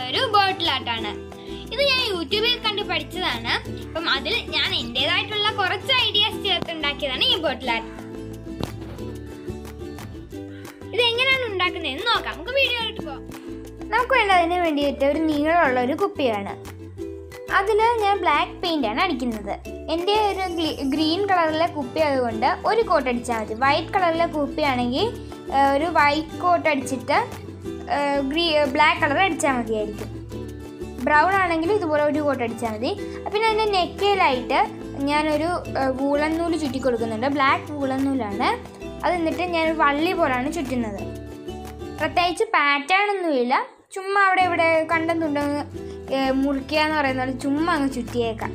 ഒരു ബോട്ടിൽ ആർട്ടാണ് ഇത് ഞാൻ യൂട്യൂബിൽ കണ്ട് പഠിച്ചതാണ് അപ്പം അതിൽ ഞാൻ എൻ്റെതായിട്ടുള്ള കുറച്ച് ഐഡിയാസ് ചേർത്തുണ്ടാക്കിയതാണ് ഈ ബോട്ടിൽ ആർട്ട് ഇത് എങ്ങനെയാണ് ഉണ്ടാക്കുന്നതെന്ന് നോക്കാം നമുക്ക് വീഡിയോ ഇട്ട് പോകാം നമുക്ക് വേണ്ട അതിന് വേണ്ടിയിട്ട് ഒരു നീളമുള്ള ഒരു കുപ്പിയാണ് അതിൽ ഞാൻ ബ്ലാക്ക് പെയിൻ്റ് ആണ് അടിക്കുന്നത് എൻ്റെ ഒരു ഗ്രീൻ കളറിലെ കുപ്പി അതുകൊണ്ട് ഒരു കോട്ട് അടിച്ചാൽ മതി വൈറ്റ് കളറിലെ കുപ്പിയാണെങ്കിൽ ആ, ഒരു വൈറ്റ് കോട്ട് അടിച്ചിട്ട് ഗ്രീ ബ്ലാക്ക് കളർ അടിച്ചാൽ മതിയായിരിക്കും ബ്രൗൺ ആണെങ്കിൽ ഇതുപോലെ ഒരു കോട്ട് അടിച്ചാൽ മതി പിന്നെ അതിൻ്റെ നെക്കയിലായിട്ട് ഞാനൊരു വൂളൻ നൂല് ചുറ്റി കൊടുക്കുന്നുണ്ട് ബ്ലാക്ക് വൂളൻ നൂലാണ് അത് എന്നിട്ട് ഞാൻ ഒരു വള്ളി പോലാണ് ചുറ്റുന്നത് പ്രത്യേകിച്ച് പാറ്റേൺ ഒന്നുമില്ല ചുമ്മാ അവിടെ ഇവിടെ കണ്ടെന്നുണ്ടെന്ന് മുറിക്കുക എന്ന് പറയുന്ന പോലെ ചുമ്മാ അങ്ങ് ചുറ്റിയേക്കാം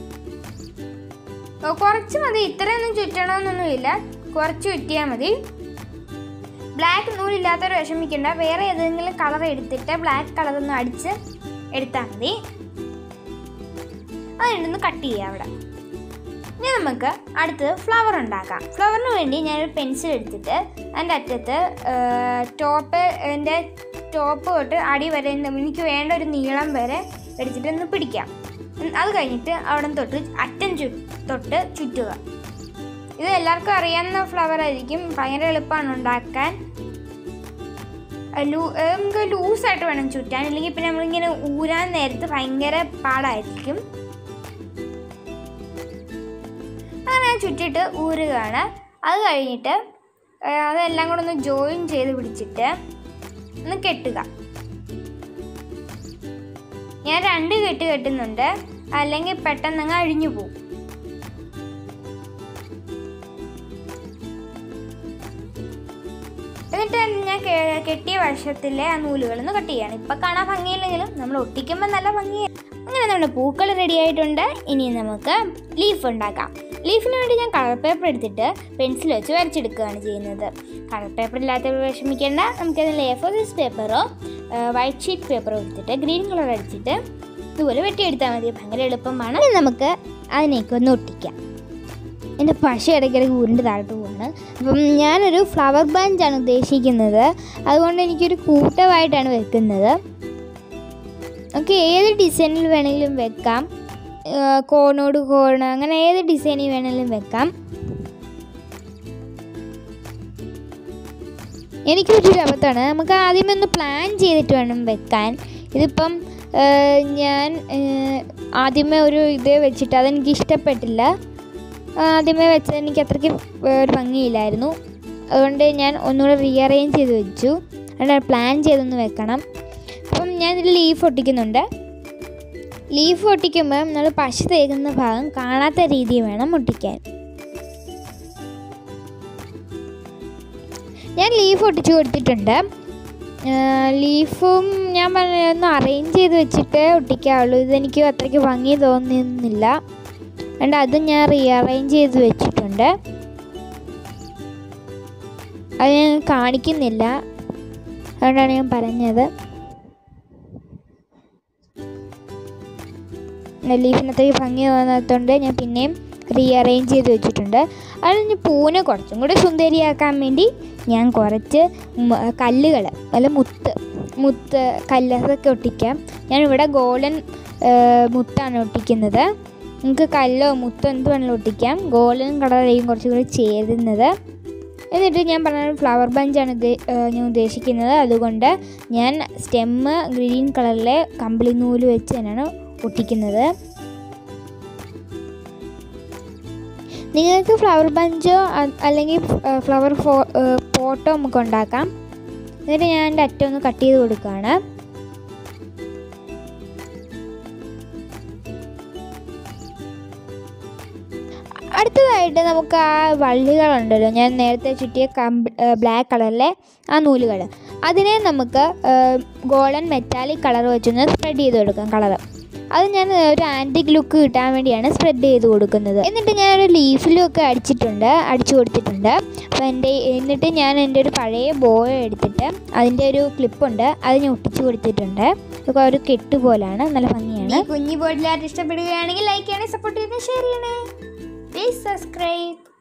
ഓ, കുറച്ച് മതി ഇത്രയൊന്നും ചുറ്റണമെന്നൊന്നുമില്ല കുറച്ച് ചുറ്റിയാൽ മതി ബ്ലാക്ക് നൂലില്ലാത്തവർ വിഷമിക്കണ്ട വേറെ ഏതെങ്കിലും കളർ എടുത്തിട്ട് ബ്ലാക്ക് കളർ ഒന്ന് അടിച്ച് എടുത്താൽ മതി അതിനൊന്ന് കട്ട് ചെയ്യാം അവിടെ ഇനി നമുക്ക് അടുത്തത് ഫ്ലവർ ഉണ്ടാക്കാം ഫ്ലവറിന് വേണ്ടി ഞാനൊരു പെൻസിൽ എടുത്തിട്ട് അതിൻ്റെ അറ്റത്ത് ടോപ്പ് എൻ്റെ ടോപ്പ് തൊട്ട് അടി വരെ ന- എനിക്ക് വേണ്ട ഒരു നീളം വരെ എടുത്തിട്ട് ഒന്ന് പിടിക്കാം ഉം, അത് കഴിഞ്ഞിട്ട് അവിടെ തൊട്ട് അറ്റം ചു തൊട്ട് ചുറ്റുക ഇത് എല്ലാവർക്കും അറിയാവുന്ന ഫ്ലവർ ആയിരിക്കും ഭയങ്കര എളുപ്പമാണ് ഉണ്ടാക്കാൻ അഹ് ലൂ ഏഹ് നമുക്ക് ലൂസായിട്ട് വേണം ചുറ്റാൻ ഇല്ലെങ്കിൽ പിന്നെ നമ്മളിങ്ങനെ ഊരാൻ നേരത്ത് ഭയങ്കര പാടായിരിക്കും അങ്ങനെ ഞാൻ ചുറ്റിട്ട് ഊരുകയാണ് അത് കഴിഞ്ഞിട്ട് ഏഹ് അതെല്ലാം കൂടെ ഒന്ന് ജോയിൻ ചെയ്ത് പിടിച്ചിട്ട് ഒന്ന് കെട്ടുക ഞാൻ രണ്ട് കെട്ട് കെട്ടുന്നുണ്ട് അല്ലെങ്കിൽ പെട്ടെന്ന് അങ്ങ് അഴിഞ്ഞു പോകും എന്നിട്ട് ഞാൻ കെ- കെട്ടിയ വശത്തിലെ ആ നൂലുകളൊന്ന് കട്ട് ചെയ്യാണ് ഇപ്പം കാണാൻ ഭംഗിയില്ലെങ്കിലും നമ്മൾ ഒട്ടിക്കുമ്പോൾ നല്ല ഭംഗിയാണ് അങ്ങനെ നമ്മുടെ പൂക്കൾ റെഡി ആയിട്ടുണ്ട് ഇനി നമുക്ക് ലീഫ് ഉണ്ടാക്കാം ലീഫിന് വേണ്ടി ഞാൻ കളർ പേപ്പർ എടുത്തിട്ട് പെൻസിൽ വെച്ച് വരച്ചെടുക്കുകയാണ് ചെയ്യുന്നത് കളർ പേപ്പർ ഇല്ലാത്തവർ വിഷമിക്കേണ്ട നമുക്കതിൽ എ ഫോർ സൈസ് പേപ്പറോ വൈറ്റ് ഷീറ്റ് പേപ്പറോ എടുത്തിട്ട് ഗ്രീൻ കളർ അടിച്ചിട്ട് ഇതുപോലെ വെട്ടിയെടുത്താൽ മതി ഭയങ്കര എളുപ്പമാണ് ഇനി നമുക്ക് അതിനേക്ക് ഒന്ന് ഒട്ടിക്കാം എൻ്റെ പശ ഇടയ്ക്കിടയ്ക്ക് ഉരുണ്ട് താഴോട്ട് പോവാണ് അപ്പം ഞാനൊരു ഫ്ലവർ ബഞ്ചാണ് ഉദ്ദേശിക്കുന്നത് അതുകൊണ്ട് എനിക്കൊരു കൂട്ടമായിട്ടാണ് വെക്കുന്നത് നമുക്ക് ഏത് ഡിസൈനിൽ വേണമെങ്കിലും വെക്കാം ആ, കോണോട് കോണ് അങ്ങനെ ഏത് ഡിസൈനിൽ വേണമെങ്കിലും വെക്കാം എനിക്ക് പറ്റിയൊരു അബദ്ധമാണ് നമുക്ക് ആദ്യമേ ഒന്ന് പ്ലാൻ ചെയ്തിട്ട് വേണം വെക്കാൻ ഇതിപ്പം ആ, ഞാൻ ആ, ആദ്യമേ ഒരു ഇത് വെച്ചിട്ട് അതെനിക്ക് ഇഷ്ടപ്പെട്ടില്ല ആദ്യമേ വെച്ചത് എനിക്ക് അത്രയ്ക്ക് ഒരു ഭംഗിയില്ലായിരുന്നു അതുകൊണ്ട് ഞാൻ ഒന്നുകൂടെ റീഅറേഞ്ച് ചെയ്ത് വെച്ചു അതുകൊണ്ട് പ്ലാൻ ചെയ്തൊന്ന് വെക്കണം അപ്പം ഞാൻ ഇതിൽ ലീഫ് ഒട്ടിക്കുന്നുണ്ട് ലീഫ് ഒട്ടിക്കുമ്പോൾ നമ്മൾ പശ തേക്കുന്ന ഭാഗം കാണാത്ത രീതിയിൽ വേണം ഒട്ടിക്കാൻ ഞാൻ ലീഫ് ഒട്ടിച്ചു കൊടുത്തിട്ടുണ്ട് ആ, ലീഫും ഞാൻ പറഞ്ഞ ഒന്ന് അറേഞ്ച് ചെയ്ത് വെച്ചിട്ടേ ഒട്ടിക്കാവുള്ളൂ ഇതെനിക്ക് അത്രയ്ക്ക് ഭംഗി തോന്നുന്നില്ല അതുകൊണ്ട് അതും ഞാൻ റീഅറേഞ്ച് ചെയ്ത് വെച്ചിട്ടുണ്ട് അത് ഞാൻ കാണിക്കുന്നില്ല അതുകൊണ്ടാണ് ഞാൻ പറഞ്ഞത് ലീഫിനത്രയ്ക്ക് ഭംഗി തോന്നാത്തതുകൊണ്ട് ഞാൻ പിന്നെയും റീഅറേഞ്ച് ചെയ്ത് വെച്ചിട്ടുണ്ട് അത് ഞാൻ പൂവിനെ കുറച്ചും കൂടി സുന്ദരിയാക്കാൻ വേണ്ടി ഞാൻ കുറച്ച് കല്ലുകൾ അല്ല മുത്ത് മുത്ത് കല്ല് അതൊക്കെ ഒട്ടിക്കാം ഞാനിവിടെ ഗോൾഡൻ മുത്താണ് ഒട്ടിക്കുന്നത് നിങ്ങൾക്ക് കല്ലോ മുത്തോ എന്ത് വേണമെങ്കിലും ഒട്ടിക്കാം ഗോൾഡൻ കളറായിരിക്കും കുറച്ചും കൂടി ചേരുന്നത് എന്നിട്ട് ഞാൻ പറഞ്ഞ ഫ്ലവർ ബഞ്ചാണ് ഉദ്ദേ- ഏഹ് ഞാൻ ഉദ്ദേശിക്കുന്നത് അതുകൊണ്ട് ഞാൻ സ്റ്റെമ്മ് ഗ്രീൻ കളറിലെ കമ്പിളി നൂല് വെച്ച് തന്നെയാണ് ഒട്ടിക്കുന്നത് നിങ്ങൾക്ക് ഫ്ലവർ ബഞ്ചോ അ- അല്ലെങ്കിൽ ഫ്- ഫ്ലവർ ഫോ ഏഹ് പോട്ടോ നമുക്ക് ഉണ്ടാക്കാം എന്നിട്ട് ഞാൻ എൻ്റെ അറ്റം ഒന്ന് കട്ട് ചെയ്ത് കൊടുക്കുകയാണ് അടുത്തതായിട്ട് നമുക്ക് ആ വള്ളികളുണ്ടല്ലോ ഞാൻ നേരത്തെ ചുറ്റിയ കമ്പ് ബ്ലാക്ക് കളറിലെ ആ നൂലുകൾ അതിനെ നമുക്ക് ഗോൾഡൻ മെറ്റാലിക് കളർ വെച്ചൊന്ന് സ്പ്രെഡ് ചെയ്ത് കൊടുക്കാം കളർ അത് ഞാൻ ഒരു ആൻറ്റിക് ലുക്ക് കിട്ടാൻ വേണ്ടിയാണ് സ്പ്രെഡ് ചെയ്ത് കൊടുക്കുന്നത് എന്നിട്ട് ഞാനൊരു ലീഫിലും ഒക്കെ അടിച്ചിട്ടുണ്ട് അടിച്ചു കൊടുത്തിട്ടുണ്ട് അപ്പോൾ എൻ്റെ എന്നിട്ട് ഞാൻ എൻ്റെ ഒരു പഴയ ബോയ എടുത്തിട്ട് അതിൻ്റെ ഒരു ക്ലിപ്പുണ്ട് അത് ഞാൻ ഒട്ടിച്ചു കൊടുത്തിട്ടുണ്ട് ഇതൊക്കെ ഒരു കെട്ട് പോലാണ് നല്ല ഭംഗിയാണ് കുഞ്ഞു ബോട്ടിലായിട്ട് ഇഷ്ടപ്പെടുകയാണെങ്കിൽ ലൈക്ക് ചെയ്യണേ സപ്പോർട്ട് ചെയ്യണേ ഷെയർ ചെയ്യണേ പ്ലീസ് സബ്സ്ക്രൈബ്